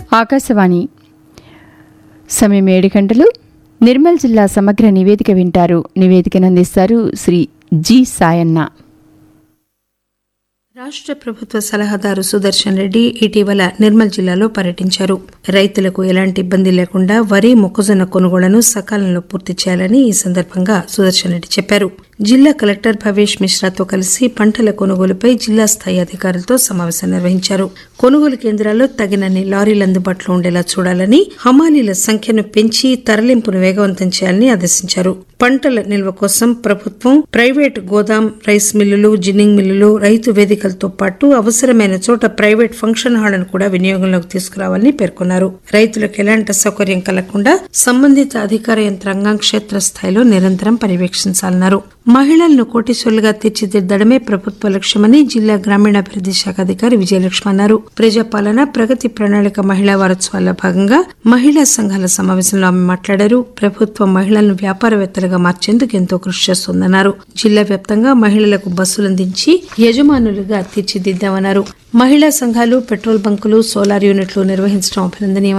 ఆకాశవాణి సమయం ఏడు గంటలు నిర్మల్ జిల్లా సమగ్ర నివేదిక వింటారు నివేదికను అందిస్తారు శ్రీ జి సాయన్న రాష్ట్ర ప్రభుత్వ సలహాదారు సుదర్శన్ రెడ్డి ఇటీవల నిర్మల్ జిల్లాలో పర్యటించారు రైతులకు ఎలాంటి ఇబ్బంది లేకుండా వరి మొక్కజొన్న కొనుగోళ్లను సకాలంలో పూర్తి చేయాలని ఈ సందర్భంగా సుదర్శన్ రెడ్డి చెప్పారు జిల్లా కలెక్టర్ భవేష్ మిశ్రాతో కలిసి పంటల కొనుగోలుపై జిల్లా స్థాయి అధికారులతో సమావేశం నిర్వహించారు కొనుగోలు కేంద్రాల్లో తగినన్ని లారీలు అందుబాటులో ఉండేలా చూడాలని హమాలీల సంఖ్యను పెంచి తరలింపును వేగవంతం చేయాలని ఆదేశించారు పంటల నిల్వ కోసం ప్రభుత్వం ప్రైవేటు గోదాం రైస్ మిల్లులు జిన్నింగ్ మిల్లులు రైతు వేదికలతో పాటు అవసరమైన చోట ప్రైవేట్ ఫంక్షన్ హాళ్లను కూడా వినియోగంలోకి తీసుకురావాలని పేర్కొన్నారు రైతులకు ఎలాంటి సౌకర్యం కలగకుండా సంబంధిత అధికార యంత్రాంగం క్షేత్రస్థాయిలో నిరంతరం పర్యవేక్షించాలన్నారు మహిళలను కోటీశ్వరులుగా తీర్చిదిద్దడమే ప్రభుత్వ లక్ష్యమని జిల్లా గ్రామీణాభివృద్ది శాఖ అధికారి విజయలక్ష్మి అన్నారు ప్రజాపాలన ప్రగతి ప్రణాళిక మహిళా వారోత్సవాల్లో భాగంగా మహిళా సంఘాల సమావేశంలో ఆమె మాట్లాడారు ప్రభుత్వం మహిళలను వ్యాపారవేత్తలుగా మార్చేందుకు ఎంతో కృషి చేస్తోందన్నారు జిల్లా వ్యాప్తంగా మహిళలకు బస్సులు అందించి యజమానులుగా తీర్చిదిద్దామన్నారు మహిళా సంఘాలు పెట్రోల్ బంకులు సోలార్ యూనిట్లు నిర్వహించడం అభినందనీయమన్నారు